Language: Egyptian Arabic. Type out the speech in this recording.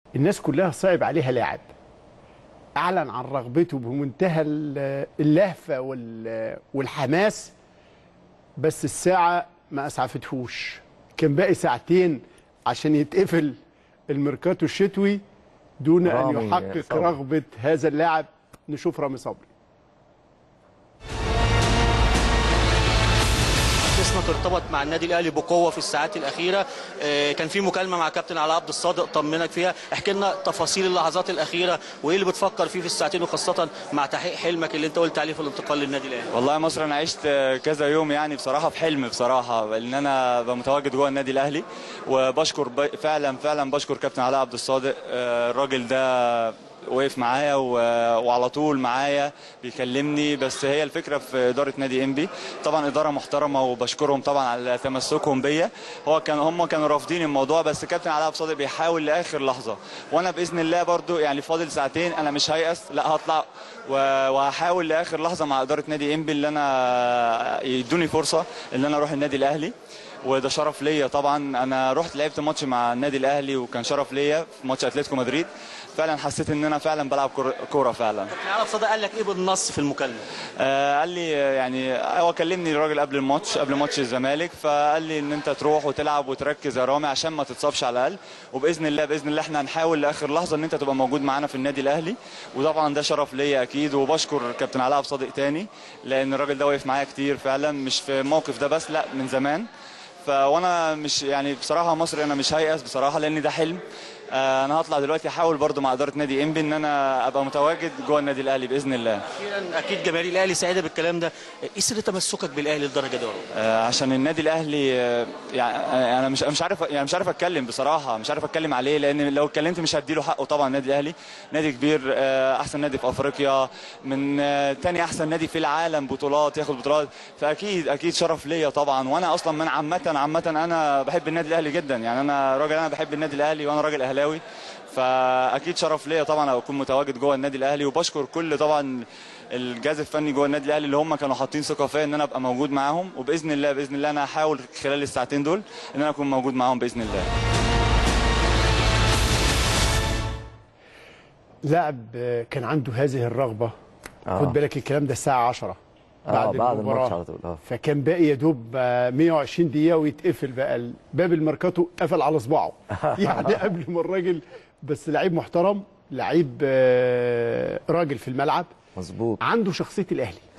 الناس كلها صعب عليها لاعب اعلن عن رغبته بمنتهى ال- اللهفه وال- والحماس بس الساعه ما اسعفتهوش كان باقي ساعتين عشان يتقفل الميركاتو الشتوي دون ان رامي يحقق صبري. رغبه هذا اللاعب نشوف رامي صبري اسمك ارتبط مع النادي الاهلي بقوه في الساعات الاخيره آه، كان في مكالمه مع كابتن علاء عبد الصادق طمنك فيها احكي لنا تفاصيل اللحظات الاخيره وايه اللي بتفكر فيه في الساعتين وخاصه مع تحقيق حلمك اللي انت قلت عليه في الانتقال للنادي الاهلي والله يا مصر انا عشت كذا يوم يعني بصراحه في حلم بصراحه ان انا ابقى متواجد جوه النادي الاهلي وبشكر ب- فعلا فعلا بشكر كابتن علاء عبد الصادق آه، الراجل ده وقف معايا و- وعلى طول معايا بيكلمني بس هي الفكره في اداره نادي انبي طبعا اداره محترمه وبشكرهم طبعا على تمسكهم بيا هو كان هم كانوا رافضين الموضوع بس كابتن علاء عبد الصادق بيحاول لاخر لحظه وانا باذن الله برضو يعني فاضل ساعتين انا مش هيأس لا هطلع و- وهحاول لاخر لحظه مع اداره نادي انبي اللي انا يدوني فرصه ان انا اروح النادي الاهلي وده شرف ليا طبعا انا رحت لعبت ماتش مع النادي الاهلي وكان شرف ليا في ماتش اتلتيكو مدريد فعلا حسيت ان انا فعلا بلعب كرة- كوره فعلا كابتن علاء عبد الصادق قال لك ايه بالنص في المكالمه آه، قال لي آه، يعني هو كلمني الراجل قبل الماتش قبل ماتش الزمالك فقال لي ان انت تروح وتلعب وتركز يا رامي عشان ما تتصابش على الاقل وباذن الله باذن الله احنا هنحاول لاخر لحظه ان انت تبقى موجود معانا في النادي الاهلي وطبعا ده شرف ليا اكيد وبشكر كابتن علاء عبد الصادق تاني لان الراجل ده وقف معايا كتير فعلا مش في الموقف ده بس لا من زمان فوانا مش يعني بصراحه مصري انا مش هيأس بصراحه لان ده حلم آه، انا هطلع دلوقتي احاول برضو مع اداره نادي انبي ان انا ابقى متواجد جوه النادي الاهلي باذن الله اخيرا اكيد جماهير الاهلي سعيده بالكلام ده ايه سر تمسكك بالاهلي للدرجه دي يا رامي؟ آه، عشان النادي الاهلي آه، يعني آه، انا مش مش عارف يعني مش عارف اتكلم بصراحه مش عارف اتكلم عليه لان لو اتكلمت مش هديله حقه طبعا النادي الاهلي نادي كبير آه، احسن نادي في افريقيا من آه، تاني احسن نادي في العالم بطولات ياخد بطولات فاكيد اكيد شرف ليا طبعا وانا اصلا من عامه عامه انا بحب النادي الاهلي جدا يعني انا راجل انا بحب النادي الاهلي وانا راجل اهلاوي فاكيد شرف ليا طبعا اكون متواجد جوه النادي الاهلي وبشكر كل طبعا الجهاز الفني جوه النادي الاهلي اللي هم كانوا حاطين ثقه فيا ان انا ابقى موجود معاهم وباذن الله باذن الله انا هحاول خلال الساعتين دول ان انا اكون موجود معاهم باذن الله لاعب آه، كان عنده هذه الرغبه آه. خد بالك الكلام ده الساعه 10 اه بعد المباراة. الماتش على طول اه فكان باقي يا دوب آه، 120 دقيقه ويتقفل بقى باب الميركاتو قفل على صباعه يعني قبل ما الراجل بس لعيب محترم لعيب آه، راجل في الملعب مظبوط عنده شخصيه الاهلي